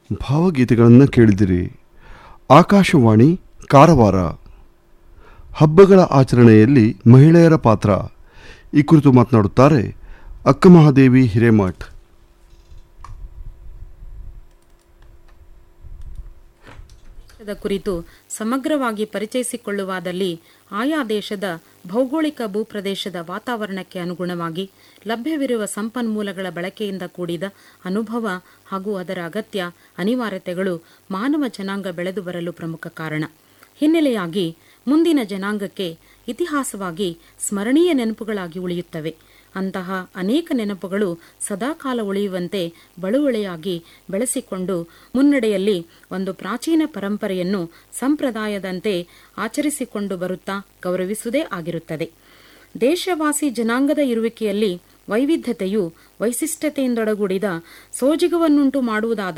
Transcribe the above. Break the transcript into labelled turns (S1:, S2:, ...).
S1: ಭಾವಗೀತೆಗಳನ್ನು ಕೇಳಿದಿರಿ ಆಕಾಶವಾಣಿ ಕಾರವಾರ ಹಬ್ಬಗಳ ಆಚರಣೆಯಲ್ಲಿ ಮಹಿಳೆಯರ ಪಾತ್ರ ಈ ಕುರಿತು ಮಾತನಾಡುತ್ತಾರೆ ಅಕ್ಕಮಹಾದೇವಿ ಹಿರೇಮಠ್
S2: ದೇಶದ ಕುರಿತು ಸಮಗ್ರವಾಗಿ ಪರಿಚಯಿಸಿಕೊಳ್ಳುವಾದಲ್ಲಿ ಆಯಾ ದೇಶದ ಭೌಗೋಳಿಕ ಭೂಪ್ರದೇಶದ ವಾತಾವರಣಕ್ಕೆ ಅನುಗುಣವಾಗಿ ಲಭ್ಯವಿರುವ ಸಂಪನ್ಮೂಲಗಳ ಬಳಕೆಯಿಂದ ಕೂಡಿದ ಅನುಭವ ಹಾಗೂ ಅದರ ಅಗತ್ಯ ಅನಿವಾರ್ಯತೆಗಳು ಮಾನವ ಜನಾಂಗ ಬೆಳೆದು ಬರಲು ಪ್ರಮುಖ ಕಾರಣ ಹಿನ್ನೆಲೆಯಾಗಿ ಮುಂದಿನ ಜನಾಂಗಕ್ಕೆ ಇತಿಹಾಸವಾಗಿ ಸ್ಮರಣೀಯ ನೆನಪುಗಳಾಗಿ ಉಳಿಯುತ್ತವೆ ಅಂತಹ ಅನೇಕ ನೆನಪುಗಳು ಸದಾಕಾಲ ಉಳಿಯುವಂತೆ ಬಳುವಳಿಯಾಗಿ ಬೆಳೆಸಿಕೊಂಡು ಮುನ್ನಡೆಯಲ್ಲಿ ಒಂದು ಪ್ರಾಚೀನ ಪರಂಪರೆಯನ್ನು ಸಂಪ್ರದಾಯದಂತೆ ಆಚರಿಸಿಕೊಂಡು ಬರುತ್ತಾ ಗೌರವಿಸುವುದೇ ಆಗಿರುತ್ತದೆ ದೇಶವಾಸಿ ಜನಾಂಗದ ಇರುವಿಕೆಯಲ್ಲಿ ವೈವಿಧ್ಯತೆಯು ವೈಶಿಷ್ಟ್ಯತೆಯಿಂದೊಡಗೂಡಿದ ಸೋಜಿಗವನ್ನುಂಟು ಮಾಡುವುದಾದ